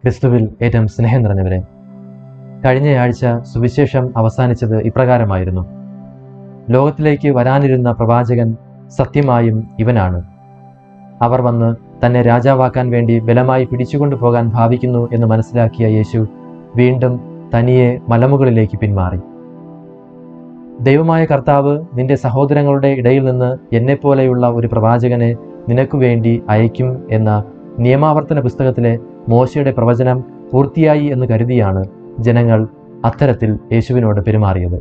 ക്രിസ്തുവിൽ ഏറ്റവും സ്നേഹം നിറഞ്ഞവരെ കഴിഞ്ഞയാഴ്ച സുവിശേഷം അവസാനിച്ചത് ഇപ്രകാരമായിരുന്നു ലോകത്തിലേക്ക് വരാനിരുന്ന പ്രവാചകൻ സത്യമായും ഇവനാണ് അവർ വന്ന് തന്നെ രാജാവാക്കാൻ വേണ്ടി ബലമായി പിടിച്ചുകൊണ്ടു പോകാൻ ഭാവിക്കുന്നു എന്ന് മനസ്സിലാക്കിയ യേശു വീണ്ടും തനിയെ മലമുകളിലേക്ക് പിന്മാറി ദൈവമായ കർത്താവ് നിന്റെ സഹോദരങ്ങളുടെ ഇടയിൽ നിന്ന് എന്നെപ്പോലെയുള്ള ഒരു പ്രവാചകനെ നിനക്കു വേണ്ടി അയക്കും എന്ന നിയമാവർത്തന പുസ്തകത്തിലെ മോശയുടെ പ്രവചനം പൂർത്തിയായി എന്ന് കരുതിയാണ് ജനങ്ങൾ അത്തരത്തിൽ യേശുവിനോട് പെരുമാറിയത്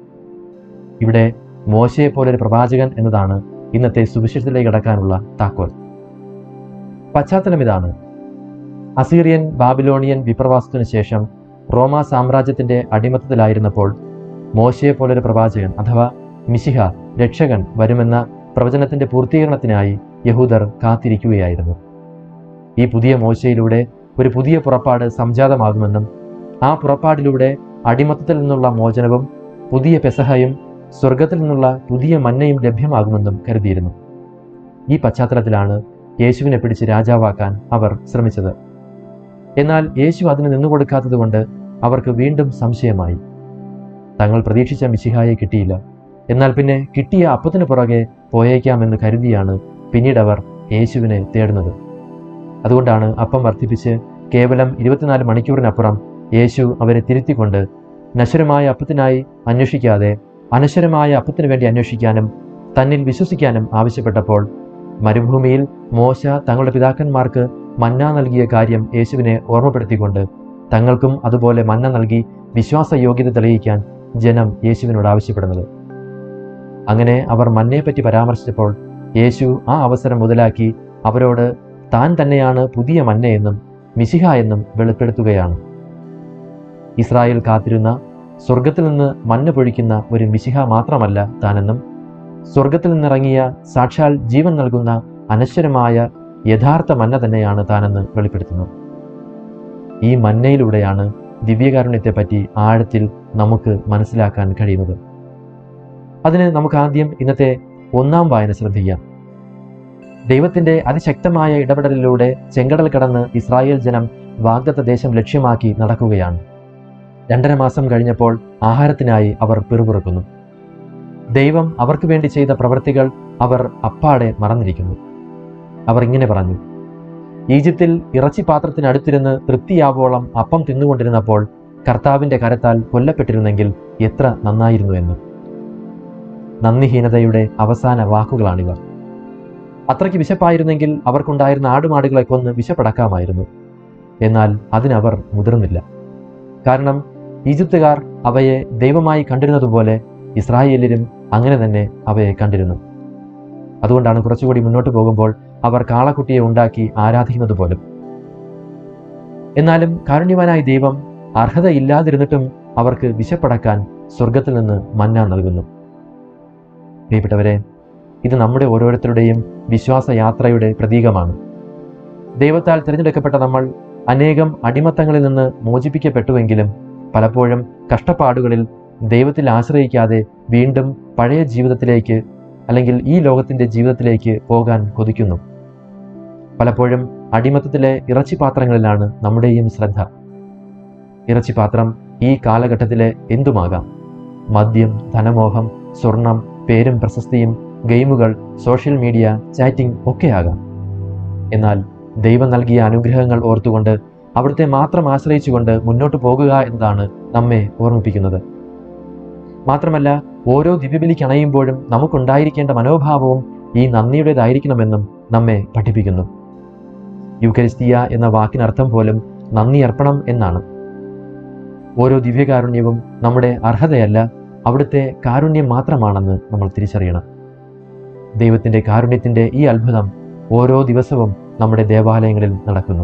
ഇവിടെ മോശയെപ്പോലൊരു പ്രവാചകൻ എന്നതാണ് ഇന്നത്തെ സുവിശേഷത്തിലേക്ക് കടക്കാനുള്ള താക്കോൽ പശ്ചാത്തലം ഇതാണ് അസീറിയൻ ബാബിലോണിയൻ വിപ്രവാസത്തിനു ശേഷം റോമ സാമ്രാജ്യത്തിന്റെ അടിമത്തത്തിലായിരുന്നപ്പോൾ മോശയെ പോലൊരു പ്രവാചകൻ അഥവാ മിശിഹ രക്ഷകൻ വരുമെന്ന പ്രവചനത്തിന്റെ പൂർത്തീകരണത്തിനായി യഹൂദർ കാത്തിരിക്കുകയായിരുന്നു ഈ പുതിയ മോശയിലൂടെ ഒരു പുതിയ പുറപ്പാട് സംജാതമാകുമെന്നും ആ പുറപ്പാടിലൂടെ അടിമത്തത്തിൽ നിന്നുള്ള മോചനവും പുതിയ പെസഹയും സ്വർഗത്തിൽ നിന്നുള്ള പുതിയ മന്നയും ലഭ്യമാകുമെന്നും കരുതിയിരുന്നു ഈ പശ്ചാത്തലത്തിലാണ് യേശുവിനെ പിടിച്ച് രാജാവാക്കാൻ അവർ ശ്രമിച്ചത് എന്നാൽ യേശു അതിന് നിന്നുകൊടുക്കാത്തതുകൊണ്ട് അവർക്ക് വീണ്ടും സംശയമായി തങ്ങൾ പ്രതീക്ഷിച്ച മിശിഹായെ കിട്ടിയില്ല എന്നാൽ പിന്നെ കിട്ടിയ അപ്പത്തിന് പുറകെ പോയേക്കാമെന്ന് കരുതിയാണ് പിന്നീട് അവർ യേശുവിനെ തേടുന്നത് അതുകൊണ്ടാണ് അപ്പം വർദ്ധിപ്പിച്ച് കേവലം ഇരുപത്തിനാല് മണിക്കൂറിനപ്പുറം യേശു അവരെ തിരുത്തിക്കൊണ്ട് നശ്വരമായ അപ്പത്തിനായി അന്വേഷിക്കാതെ അനശ്വരമായ അപ്പത്തിനു വേണ്ടി അന്വേഷിക്കാനും തന്നിൽ വിശ്വസിക്കാനും ആവശ്യപ്പെട്ടപ്പോൾ മരുഭൂമിയിൽ മോശ തങ്ങളുടെ പിതാക്കന്മാർക്ക് മന്ന നൽകിയ കാര്യം യേശുവിനെ ഓർമ്മപ്പെടുത്തിക്കൊണ്ട് തങ്ങൾക്കും അതുപോലെ മന്ന നൽകി വിശ്വാസ യോഗ്യത തെളിയിക്കാൻ ജനം യേശുവിനോട് ആവശ്യപ്പെടുന്നത് അങ്ങനെ അവർ മന്നയെപ്പറ്റി പരാമർശിച്ചപ്പോൾ യേശു ആ അവസരം മുതലാക്കി അവരോട് താൻ തന്നെയാണ് പുതിയ മന്നയെന്നും മിശിഹ എന്നും വെളിപ്പെടുത്തുകയാണ് ഇസ്രായേൽ കാത്തിരുന്ന സ്വർഗത്തിൽ നിന്ന് മഞ്ഞ പൊഴിക്കുന്ന ഒരു മിശിഹ മാത്രമല്ല താനെന്നും സ്വർഗത്തിൽ നിന്നിറങ്ങിയ സാക്ഷാൽ ജീവൻ നൽകുന്ന അനശ്വരമായ യഥാർത്ഥ മന്ന തന്നെയാണ് താനെന്ന് വെളിപ്പെടുത്തുന്നു ഈ മന്നയിലൂടെയാണ് ദിവ്യകാരുണ്യത്തെപ്പറ്റി ആഴത്തിൽ നമുക്ക് മനസ്സിലാക്കാൻ കഴിയുന്നത് അതിന് നമുക്ക് ആദ്യം ഇന്നത്തെ ഒന്നാം വായന ശ്രദ്ധിക്കാം ദൈവത്തിന്റെ അതിശക്തമായ ഇടപെടലിലൂടെ ചെങ്കടൽ കടന്ന് ഇസ്രായേൽ ജനം വാഗ്ദത്ത ദേശം ലക്ഷ്യമാക്കി നടക്കുകയാണ് രണ്ടര മാസം കഴിഞ്ഞപ്പോൾ ആഹാരത്തിനായി അവർ പിറുപിറുക്കുന്നു ദൈവം അവർക്ക് വേണ്ടി ചെയ്ത പ്രവൃത്തികൾ അവർ അപ്പാടെ മറന്നിരിക്കുന്നു അവർ ഇങ്ങനെ പറഞ്ഞു ഈജിപ്തിൽ ഇറച്ചി പാത്രത്തിനടുത്തിരുന്ന് തൃപ്തിയാവോളം അപ്പം തിന്നുകൊണ്ടിരുന്നപ്പോൾ കർത്താവിന്റെ കരത്താൽ കൊല്ലപ്പെട്ടിരുന്നെങ്കിൽ എത്ര നന്നായിരുന്നു എന്ന് നന്ദിഹീനതയുടെ അവസാന വാക്കുകളാണിവ അത്രയ്ക്ക് വിശപ്പായിരുന്നെങ്കിൽ അവർക്കുണ്ടായിരുന്ന ആടുമാടുകളെ കൊന്ന് വിശപ്പടക്കാമായിരുന്നു എന്നാൽ അതിനവർ മുതിർന്നില്ല കാരണം ഈജിപ്തുകാർ അവയെ ദൈവമായി കണ്ടിരുന്നതുപോലെ ഇസ്രായേലിലും അങ്ങനെ തന്നെ അവയെ കണ്ടിരുന്നു അതുകൊണ്ടാണ് കുറച്ചുകൂടി മുന്നോട്ട് പോകുമ്പോൾ അവർ കാളക്കുട്ടിയെ ഉണ്ടാക്കി ആരാധിക്കുന്നത് പോലും എന്നാലും കാരുണ്യവാനായ ദൈവം അർഹതയില്ലാതിരുന്നിട്ടും അവർക്ക് വിശപ്പടക്കാൻ സ്വർഗത്തിൽ നിന്ന് മന്ന നൽകുന്നു പ്രിയപ്പെട്ടവരെ ഇത് നമ്മുടെ ഓരോരുത്തരുടെയും വിശ്വാസയാത്രയുടെ പ്രതീകമാണ് ദൈവത്താൽ തിരഞ്ഞെടുക്കപ്പെട്ട നമ്മൾ അനേകം അടിമത്തങ്ങളിൽ നിന്ന് മോചിപ്പിക്കപ്പെട്ടുവെങ്കിലും പലപ്പോഴും കഷ്ടപ്പാടുകളിൽ ദൈവത്തിൽ ആശ്രയിക്കാതെ വീണ്ടും പഴയ ജീവിതത്തിലേക്ക് അല്ലെങ്കിൽ ഈ ലോകത്തിന്റെ ജീവിതത്തിലേക്ക് പോകാൻ കൊതിക്കുന്നു പലപ്പോഴും അടിമത്തത്തിലെ ഇറച്ചിപാത്രങ്ങളിലാണ് നമ്മുടെയും ശ്രദ്ധ ഇറച്ചിപാത്രം ഈ കാലഘട്ടത്തിലെ എന്തുമാകാം മദ്യം ധനമോഹം സ്വർണം പേരും പ്രശസ്തിയും ഗെയിമുകൾ സോഷ്യൽ മീഡിയ ചാറ്റിംഗ് ഒക്കെയാകാം എന്നാൽ ദൈവം നൽകിയ അനുഗ്രഹങ്ങൾ ഓർത്തുകൊണ്ട് അവിടുത്തെ മാത്രം ആശ്രയിച്ചുകൊണ്ട് മുന്നോട്ട് പോകുക എന്നതാണ് നമ്മെ ഓർമ്മിപ്പിക്കുന്നത് മാത്രമല്ല ഓരോ ദിവ്യബലിക്ക് അണയുമ്പോഴും നമുക്കുണ്ടായിരിക്കേണ്ട മനോഭാവവും ഈ നന്ദിയുടേതായിരിക്കണമെന്നും നമ്മെ പഠിപ്പിക്കുന്നു യുക്കരിസ്തിയ എന്ന വാക്കിനർത്ഥം പോലും നന്ദി അർപ്പണം എന്നാണ് ഓരോ ദിവ്യകാരുണ്യവും നമ്മുടെ അർഹതയല്ല അവിടുത്തെ കാരുണ്യം മാത്രമാണെന്ന് നമ്മൾ തിരിച്ചറിയണം ദൈവത്തിൻ്റെ കാരുണ്യത്തിൻ്റെ ഈ അത്ഭുതം ഓരോ ദിവസവും നമ്മുടെ ദേവാലയങ്ങളിൽ നടക്കുന്നു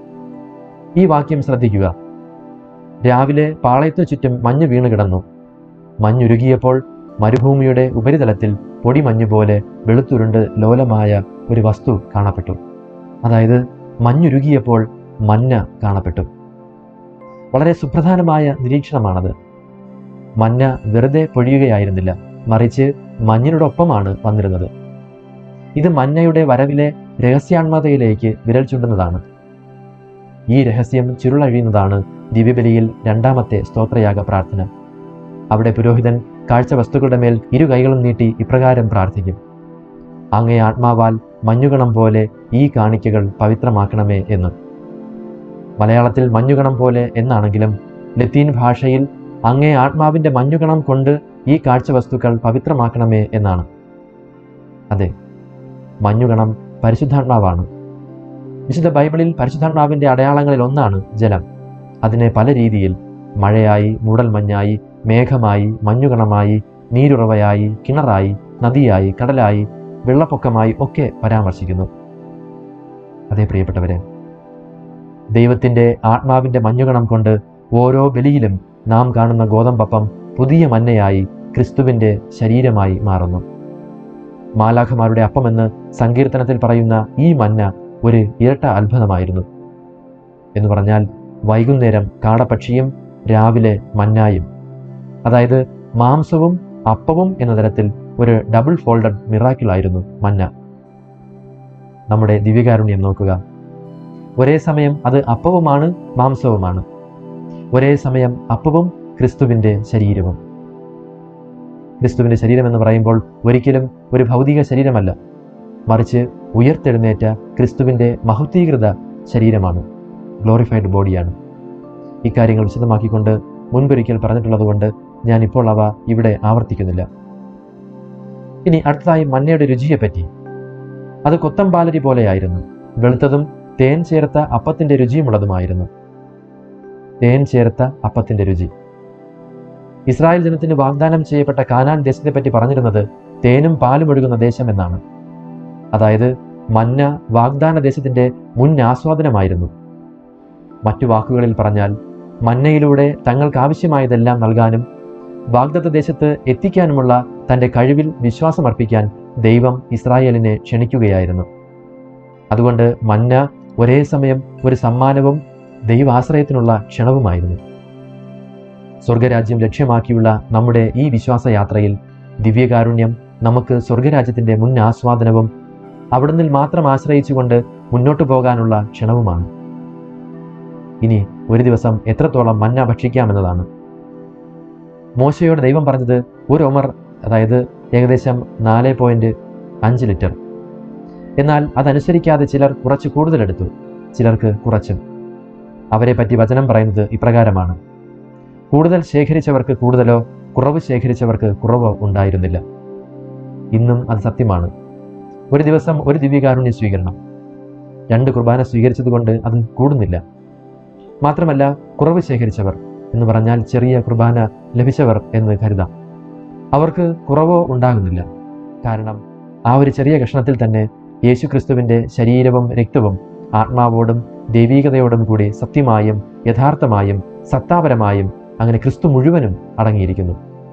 ഈ വാക്യം ശ്രദ്ധിക്കുക രാവിലെ പാളയത്തിനു ചുറ്റും മഞ്ഞ് വീണു കിടന്നു മഞ്ഞുരുകിയപ്പോൾ മരുഭൂമിയുടെ ഉപരിതലത്തിൽ പൊടിമഞ്ഞ് പോലെ വെളുത്തുരുണ്ട് ലോലമായ ഒരു വസ്തു കാണപ്പെട്ടു അതായത് മഞ്ഞുരുകിയപ്പോൾ മഞ്ഞ കാണപ്പെട്ടു വളരെ സുപ്രധാനമായ നിരീക്ഷണമാണത് മഞ്ഞ വെറുതെ പൊഴിയുകയായിരുന്നില്ല മറിച്ച് മഞ്ഞിനോടൊപ്പമാണ് വന്നിരുന്നത് ഇത് മഞ്ഞയുടെ വരവിലെ രഹസ്യാത്മകതയിലേക്ക് വിരൽ ചൂണ്ടുന്നതാണ് ഈ രഹസ്യം ചുരുളഴിയുന്നതാണ് ദിവ്യബലിയിൽ രണ്ടാമത്തെ സ്തോത്രയാഗ പ്രാർത്ഥന അവിടെ പുരോഹിതൻ കാഴ്ച വസ്തുക്കളുടെ മേൽ ഇരു കൈകളും നീട്ടി ഇപ്രകാരം പ്രാർത്ഥിക്കും അങ്ങേ ആത്മാവാൽ മഞ്ഞുകണം പോലെ ഈ കാണിക്കകൾ പവിത്രമാക്കണമേ എന്ന് മലയാളത്തിൽ മഞ്ഞുകണം പോലെ എന്നാണെങ്കിലും ലത്തീൻ ഭാഷയിൽ അങ്ങേ ആത്മാവിൻ്റെ മഞ്ഞുകണം കൊണ്ട് ഈ കാഴ്ച വസ്തുക്കൾ പവിത്രമാക്കണമേ എന്നാണ് അതെ മഞ്ഞുകണം പരിശുദ്ധാത്മാവാണ് വിശുദ്ധ ബൈബിളിൽ പരിശുദ്ധാത്മാവിൻ്റെ അടയാളങ്ങളിൽ ഒന്നാണ് ജലം അതിനെ പല രീതിയിൽ മഴയായി മൂടൽമഞ്ഞായി മേഘമായി മഞ്ഞുകണമായി നീരുറവയായി കിണറായി നദിയായി കടലായി വെള്ളപ്പൊക്കമായി ഒക്കെ പരാമർശിക്കുന്നു അതേ പ്രിയപ്പെട്ടവരെ ദൈവത്തിൻ്റെ ആത്മാവിൻ്റെ മഞ്ഞുകണം കൊണ്ട് ഓരോ ബലിയിലും നാം കാണുന്ന ഗോതമ്പപ്പം പുതിയ മന്നയായി ക്രിസ്തുവിൻ്റെ ശരീരമായി മാറുന്നു മാലാഖമാരുടെ അപ്പമെന്ന് സങ്കീർത്തനത്തിൽ പറയുന്ന ഈ മന്ന ഒരു ഇരട്ട അത്ഭുതമായിരുന്നു എന്ന് പറഞ്ഞാൽ വൈകുന്നേരം കാടപ്പക്ഷിയും രാവിലെ മന്നായും അതായത് മാംസവും അപ്പവും എന്ന തരത്തിൽ ഒരു ഡബിൾ ഫോൾഡഡ് മിറാക്കിളായിരുന്നു മന്ന നമ്മുടെ ദിവ്യകാരുണ്യം നോക്കുക ഒരേ സമയം അത് അപ്പവുമാണ് മാംസവുമാണ് ഒരേ സമയം അപ്പവും ക്രിസ്തുവിൻ്റെ ശരീരവും ക്രിസ്തുവിൻ്റെ ശരീരം എന്ന് പറയുമ്പോൾ ഒരിക്കലും ഒരു ഭൗതിക ശരീരമല്ല മറിച്ച് ഉയർത്തെഴുന്നേറ്റ ക്രിസ്തുവിൻ്റെ മഹത്വീകൃത ശരീരമാണ് ഗ്ലോറിഫൈഡ് ബോഡിയാണ് ഇക്കാര്യങ്ങൾ വിശദമാക്കിക്കൊണ്ട് മുൻപൊരിക്കൽ പറഞ്ഞിട്ടുള്ളതുകൊണ്ട് ഞാൻ ഇപ്പോൾ അവ ഇവിടെ ആവർത്തിക്കുന്നില്ല ഇനി അടുത്തതായി മന്നയുടെ രുചിയെപ്പറ്റി അത് കൊത്തമ്പാലരി പോലെയായിരുന്നു വെളുത്തതും തേൻ ചേർത്ത അപ്പത്തിൻ്റെ രുചിയുമുള്ളതുമായിരുന്നു തേൻ ചേർത്ത അപ്പത്തിൻ്റെ രുചി ഇസ്രായേൽ ജനത്തിന് വാഗ്ദാനം ചെയ്യപ്പെട്ട കാനാൻ ദേശത്തെപ്പറ്റി പറഞ്ഞിരുന്നത് തേനും പാലും ഒഴുകുന്ന ദേശം എന്നാണ് അതായത് മന്ന വാഗ്ദാന ദേശത്തിൻ്റെ മുൻ ആസ്വാദനമായിരുന്നു മറ്റു വാക്കുകളിൽ പറഞ്ഞാൽ മന്നയിലൂടെ തങ്ങൾക്ക് ആവശ്യമായതെല്ലാം നൽകാനും വാഗ്ദത്ത ദേശത്ത് എത്തിക്കാനുമുള്ള തൻ്റെ കഴിവിൽ വിശ്വാസമർപ്പിക്കാൻ ദൈവം ഇസ്രായേലിനെ ക്ഷണിക്കുകയായിരുന്നു അതുകൊണ്ട് മന്ന ഒരേ സമയം ഒരു സമ്മാനവും ദൈവാശ്രയത്തിനുള്ള ക്ഷണവുമായിരുന്നു സ്വർഗരാജ്യം ലക്ഷ്യമാക്കിയുള്ള നമ്മുടെ ഈ വിശ്വാസയാത്രയിൽ ദിവ്യകാരുണ്യം നമുക്ക് സ്വർഗരാജ്യത്തിൻ്റെ മുൻ ആസ്വാദനവും അവിടുന്ന് മാത്രം ആശ്രയിച്ചുകൊണ്ട് മുന്നോട്ടു പോകാനുള്ള ക്ഷണവുമാണ് ഇനി ഒരു ദിവസം എത്രത്തോളം മന്ന ഭക്ഷിക്കാമെന്നതാണ് മോശയോട് ദൈവം പറഞ്ഞത് ഒരു ഒമർ അതായത് ഏകദേശം നാല് പോയിന്റ് അഞ്ച് ലിറ്റർ എന്നാൽ അതനുസരിക്കാതെ ചിലർ കുറച്ച് കൂടുതലെടുത്തു ചിലർക്ക് കുറച്ചും അവരെ പറ്റി വചനം പറയുന്നത് ഇപ്രകാരമാണ് കൂടുതൽ ശേഖരിച്ചവർക്ക് കൂടുതലോ കുറവ് ശേഖരിച്ചവർക്ക് കുറവോ ഉണ്ടായിരുന്നില്ല ഇന്നും അത് സത്യമാണ് ഒരു ദിവസം ഒരു ദിവ്യകാരുണ്യ സ്വീകരണം രണ്ട് കുർബാന സ്വീകരിച്ചതുകൊണ്ട് അത് കൂടുന്നില്ല മാത്രമല്ല കുറവ് ശേഖരിച്ചവർ എന്ന് പറഞ്ഞാൽ ചെറിയ കുർബാന ലഭിച്ചവർ എന്ന് കരുതാം അവർക്ക് കുറവോ ഉണ്ടാകുന്നില്ല കാരണം ആ ഒരു ചെറിയ കഷ്ണത്തിൽ തന്നെ യേശുക്രിസ്തുവിൻ്റെ ശരീരവും രക്തവും ആത്മാവോടും ദൈവീകതയോടും കൂടി സത്യമായും യഥാർത്ഥമായും സത്താപരമായും അങ്ങനെ ക്രിസ്തു മുഴുവനും അടങ്ങിയിരിക്കുന്നു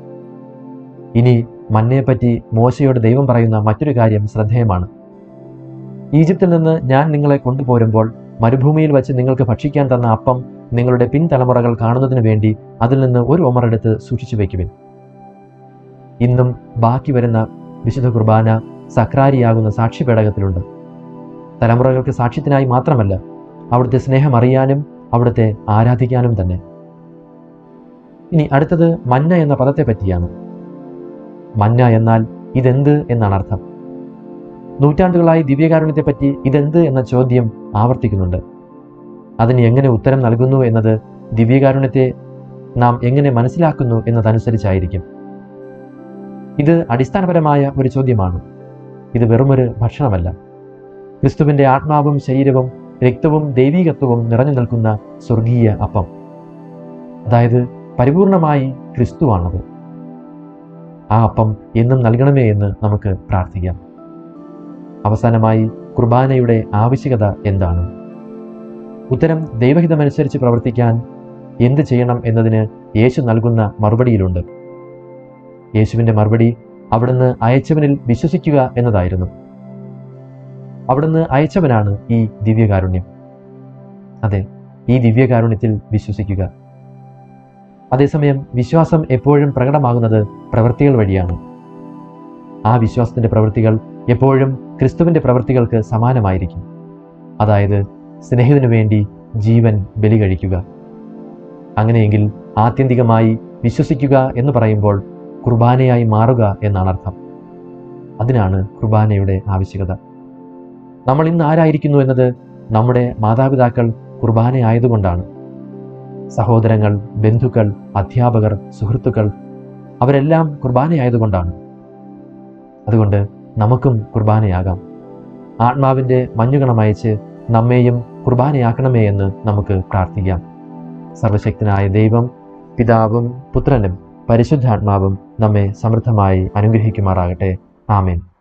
ഇനി മന്നയെപ്പറ്റി മോശയോട് ദൈവം പറയുന്ന മറ്റൊരു കാര്യം ശ്രദ്ധേയമാണ് ഈജിപ്തിൽ നിന്ന് ഞാൻ നിങ്ങളെ കൊണ്ടുപോരുമ്പോൾ മരുഭൂമിയിൽ വച്ച് നിങ്ങൾക്ക് ഭക്ഷിക്കാൻ തന്ന അപ്പം നിങ്ങളുടെ പിൻതലമുറകൾ കാണുന്നതിന് വേണ്ടി അതിൽ നിന്ന് ഒരു ഒമറെടുത്ത് സൂക്ഷിച്ചു വയ്ക്കുവിൻ ഇന്നും ബാക്കി വരുന്ന വിശുദ്ധ കുർബാന സക്രാരിയാകുന്ന സാക്ഷിപേടകത്തിലുണ്ട് തലമുറകൾക്ക് സാക്ഷ്യത്തിനായി മാത്രമല്ല അവിടുത്തെ സ്നേഹം അറിയാനും അവിടുത്തെ ആരാധിക്കാനും തന്നെ ഇനി അടുത്തത് മന്ന എന്ന പദത്തെ പറ്റിയാണ് മന്ന എന്നാൽ ഇതെന്ത് എന്നാണ് അർത്ഥം നൂറ്റാണ്ടുകളായി ദിവ്യകാരുണ്യത്തെപ്പറ്റി ഇതെന്ത് എന്ന ചോദ്യം ആവർത്തിക്കുന്നുണ്ട് അതിന് എങ്ങനെ ഉത്തരം നൽകുന്നു എന്നത് ദിവ്യകാരുണ്യത്തെ നാം എങ്ങനെ മനസ്സിലാക്കുന്നു എന്നതനുസരിച്ചായിരിക്കും ഇത് അടിസ്ഥാനപരമായ ഒരു ചോദ്യമാണ് ഇത് വെറുമൊരു ഭക്ഷണമല്ല ക്രിസ്തുവിൻ്റെ ആത്മാവും ശരീരവും രക്തവും ദൈവീകത്വവും നിറഞ്ഞു നിൽക്കുന്ന സ്വർഗീയ അപ്പം അതായത് പരിപൂർണമായി ക്രിസ്തുവാണത് ആ അപ്പം എന്നും നൽകണമേ എന്ന് നമുക്ക് പ്രാർത്ഥിക്കാം അവസാനമായി കുർബാനയുടെ ആവശ്യകത എന്താണ് ഉത്തരം ദൈവഹിതമനുസരിച്ച് പ്രവർത്തിക്കാൻ എന്ത് ചെയ്യണം എന്നതിന് യേശു നൽകുന്ന മറുപടിയിലുണ്ട് യേശുവിൻ്റെ മറുപടി അവിടുന്ന് അയച്ചവനിൽ വിശ്വസിക്കുക എന്നതായിരുന്നു അവിടുന്ന് അയച്ചവനാണ് ഈ ദിവ്യകാരുണ്യം അതെ ഈ ദിവ്യകാരുണ്യത്തിൽ വിശ്വസിക്കുക അതേസമയം വിശ്വാസം എപ്പോഴും പ്രകടമാകുന്നത് പ്രവൃത്തികൾ വഴിയാണ് ആ വിശ്വാസത്തിൻ്റെ പ്രവൃത്തികൾ എപ്പോഴും ക്രിസ്തുവിൻ്റെ പ്രവൃത്തികൾക്ക് സമാനമായിരിക്കും അതായത് സ്നേഹത്തിനു വേണ്ടി ജീവൻ ബലി കഴിക്കുക അങ്ങനെയെങ്കിൽ ആത്യന്തികമായി വിശ്വസിക്കുക എന്ന് പറയുമ്പോൾ കുർബാനയായി മാറുക എന്നാണ് അർത്ഥം അതിനാണ് കുർബാനയുടെ ആവശ്യകത നമ്മൾ ഇന്ന് ആരായിരിക്കുന്നു എന്നത് നമ്മുടെ മാതാപിതാക്കൾ കുർബാനയായതുകൊണ്ടാണ് സഹോദരങ്ങൾ ബന്ധുക്കൾ അധ്യാപകർ സുഹൃത്തുക്കൾ അവരെല്ലാം കുർബാനയായതുകൊണ്ടാണ് അതുകൊണ്ട് നമുക്കും കുർബാനയാകാം ആത്മാവിൻ്റെ മഞ്ഞുകണമയച്ച് നമ്മെയും കുർബാനയാക്കണമേ എന്ന് നമുക്ക് പ്രാർത്ഥിക്കാം സർവശക്തനായ ദൈവം പിതാവും പുത്രനും പരിശുദ്ധാത്മാവും നമ്മെ സമൃദ്ധമായി അനുഗ്രഹിക്കുമാറാകട്ടെ ആമേൻ